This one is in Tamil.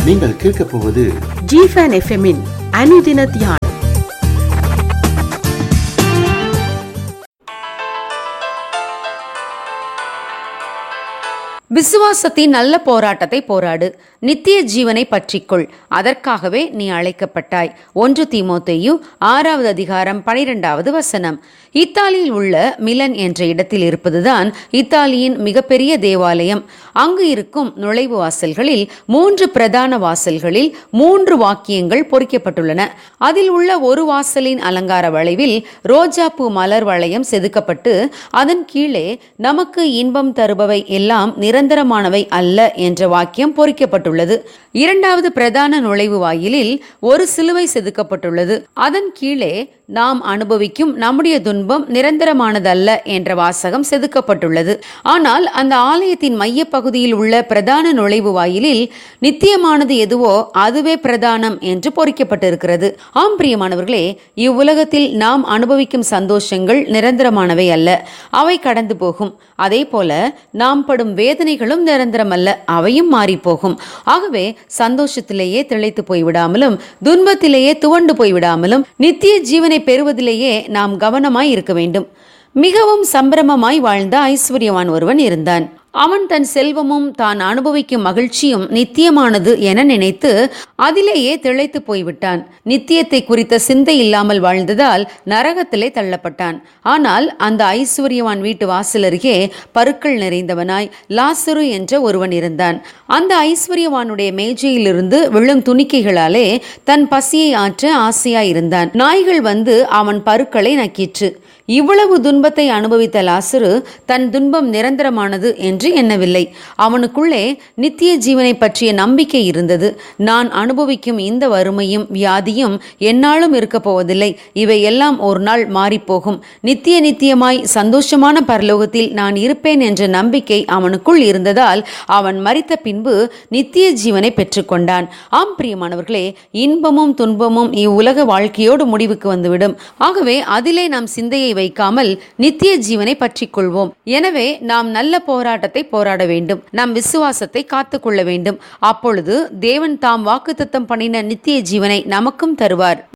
நீங்கள் கேட்கப் போவது ஜிஃபன் எஃப்எம்மின் அனுதின தியானம் விசுவாசத்தின் நல்ல போராட்டத்தை போராடு நித்திய ஜீவனை பற்றிக்கொள் அதற்காகவே நீ அழைக்கப்பட்டாய் ஒன்று தீமோத்தேயு ஆறாவது அதிகாரம் பனிரெண்டாவது வசனம் இத்தாலியில் உள்ள மிலன் என்ற இடத்தில் இருப்பதுதான் இத்தாலியின் மிகப்பெரிய தேவாலயம் அங்கு இருக்கும் நுழைவு வாசல்களில் மூன்று பிரதான வாசல்களில் மூன்று வாக்கியங்கள் பொறிக்கப்பட்டுள்ளன அதில் உள்ள ஒரு வாசலின் அலங்கார வளைவில் ரோஜாப்பூ மலர் வளையம் செதுக்கப்பட்டு அதன் கீழே நமக்கு இன்பம் தருபவை எல்லாம் நிரந்தரமானவை அல்ல என்ற வாக்கியம் பொறிக்கப்பட்டுள்ளது இரண்டாவது பிரதான நுழைவு வாயிலில் ஒரு சிலுவை செதுக்கப்பட்டுள்ளது அதன் கீழே நாம் அனுபவிக்கும் நம்முடைய துன்பம் நிரந்தரமானதல்ல என்ற வாசகம் செதுக்கப்பட்டுள்ளது ஆனால் அந்த ஆலயத்தின் மைய பகுதியில் உள்ள பிரதான நுழைவு வாயிலில் நித்தியமானது எதுவோ அதுவே பிரதானம் என்று பொறிக்கப்பட்டிருக்கிறது ஆம் பிரியமானவர்களே இவ்வுலகத்தில் நாம் அனுபவிக்கும் சந்தோஷங்கள் நிரந்தரமானவை அல்ல அவை கடந்து போகும் அதே போல நாம் படும் வேதனைகளும் நிரந்தரமல்ல அவையும் மாறி போகும் ஆகவே சந்தோஷத்திலேயே திளைத்து போய்விடாமலும் துன்பத்திலேயே துவண்டு போய்விடாமலும் நித்திய ஜீவனை பெறுவதிலேயே நாம் கவனமாய் இருக்க வேண்டும் மிகவும் சம்பிரமமாய் வாழ்ந்த ஐஸ்வர்யவான் ஒருவன் இருந்தான் அவன் தன் செல்வமும் தான் அனுபவிக்கும் மகிழ்ச்சியும் நித்தியமானது என நினைத்து அதிலேயே திளைத்து போய்விட்டான் நித்தியத்தை குறித்த சிந்தை இல்லாமல் வாழ்ந்ததால் நரகத்திலே தள்ளப்பட்டான் ஆனால் அந்த ஐஸ்வர்யவான் வீட்டு வாசல் அருகே பருக்கள் நிறைந்தவனாய் லாசரு என்ற ஒருவன் இருந்தான் அந்த ஐஸ்வர்யவானுடைய மேஜையிலிருந்து விழும் துணிக்கைகளாலே தன் பசியை ஆற்ற ஆசையாயிருந்தான் நாய்கள் வந்து அவன் பருக்களை நக்கிற்று இவ்வளவு துன்பத்தை அனுபவித்த லாசரு தன் துன்பம் நிரந்தரமானது என்று எண்ணவில்லை அவனுக்குள்ளே நித்திய ஜீவனை பற்றிய நம்பிக்கை இருந்தது நான் அனுபவிக்கும் இந்த வறுமையும் வியாதியும் என்னாலும் இருக்கப் போவதில்லை இவை எல்லாம் ஒரு நாள் மாறிப்போகும் நித்திய நித்தியமாய் சந்தோஷமான பரலோகத்தில் நான் இருப்பேன் என்ற நம்பிக்கை அவனுக்குள் இருந்ததால் அவன் மறித்த பின்பு நித்திய ஜீவனை பெற்றுக்கொண்டான் ஆம் பிரியமானவர்களே இன்பமும் துன்பமும் இவ்வுலக வாழ்க்கையோடு முடிவுக்கு வந்துவிடும் ஆகவே அதிலே நாம் சிந்தையை வைக்காமல் நித்திய ஜீவனை பற்றிக் கொள்வோம் எனவே நாம் நல்ல போராட்டத்தை போராட வேண்டும் நம் விசுவாசத்தை காத்துக்கொள்ள வேண்டும் அப்பொழுது தேவன் தாம் வாக்குத்தத்தம் பண்ணின நித்திய ஜீவனை நமக்கும் தருவார்